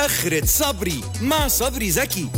آخرة صبري مع صبري زكي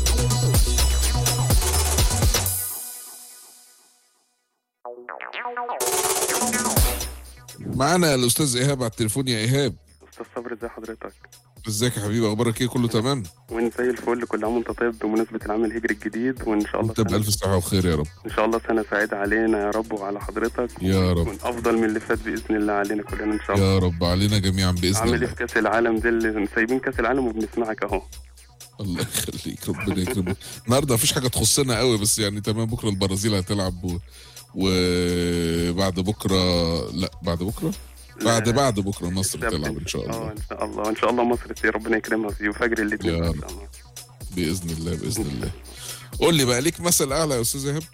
معانا الاستاذ ايهاب على التليفون يا ايهاب استاذ صبري ازي حضرتك ازيك يا حبيبي اخبارك ايه كله تمام وانت زي الفل كل عام وانت طيب بمناسبه العام الهجري الجديد وان شاء الله انت سنة بالف صحه وخير يا رب ان شاء الله سنه سعيده علينا يا رب وعلى حضرتك يا رب. وتكون افضل من اللي فات باذن الله علينا كلنا ان شاء الله يا رب علينا جميعا باذن عامل ايه الله في كاس العالم ده اللي سايبين كاس العالم وبنسمعك اهو الله يخليك ربنا يكرمك النهارده مفيش حاجه تخصنا قوي بس يعني تمام بكره البرازيل هتلعب و... وبعد بكره لا بعد بكره بعد لا، بعد بكره مصر السبت تلعب ان شاء اه الله ان شاء الله وان شاء الله مصر ت- ربنا يكرمها في فجر الاثنين يا ان رب. شاء الله باذن الله باذن الله قول لي بقى ليك مثل اعلى يا استاذ ايهاب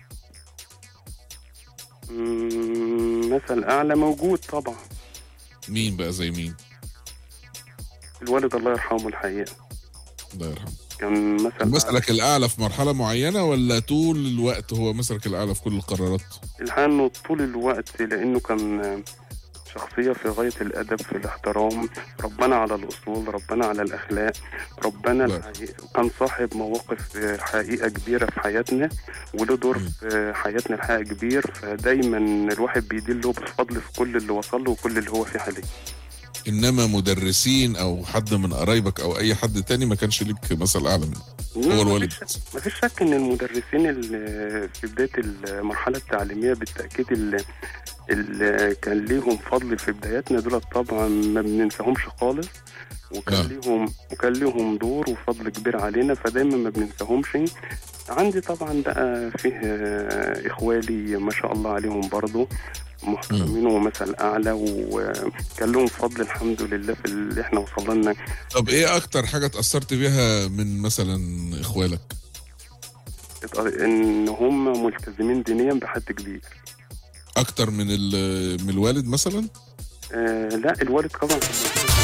مم، مثل اعلى موجود طبعا مين بقى زي مين الوالد الله يرحمه الحقيقه الله يرحمه كان مثل أعلى. مثلك الاعلى في مرحله معينه ولا طول الوقت هو مثلك الاعلى في كل القرارات الحقيقة انه طول الوقت لانه كان شخصية في غاية الأدب في الاحترام ربنا على الأصول ربنا على الأخلاق ربنا لا. الحقيقة كان صاحب مواقف حقيقة كبيرة في حياتنا وله دور مم. في حياتنا الحقيقة كبير فدايما الواحد بيدين له بالفضل في كل اللي وصل له وكل اللي هو فيه حاليا انما مدرسين او حد من قرايبك او اي حد تاني ما كانش ليك مثل اعلى منه هو الوالد ما فيش شك ان المدرسين اللي في بدايه المرحله التعليميه بالتاكيد اللي, اللي كان ليهم فضل في بداياتنا دول طبعا ما بننساهمش خالص وكان نعم. ليهم وكان ليهم دور وفضل كبير علينا فدايما ما بننساهمش عندي طبعا بقى فيه آه، اخوالي ما شاء الله عليهم برضو محترمين ومثل اعلى وكان لهم فضل الحمد لله في اللي احنا وصلنا لنا طب ايه اكتر حاجه اتاثرت بيها من مثلا اخوالك ان هم ملتزمين دينيا بحد كبير اكتر من ال- من الوالد مثلا آه لا الوالد طبعا كان ملتزم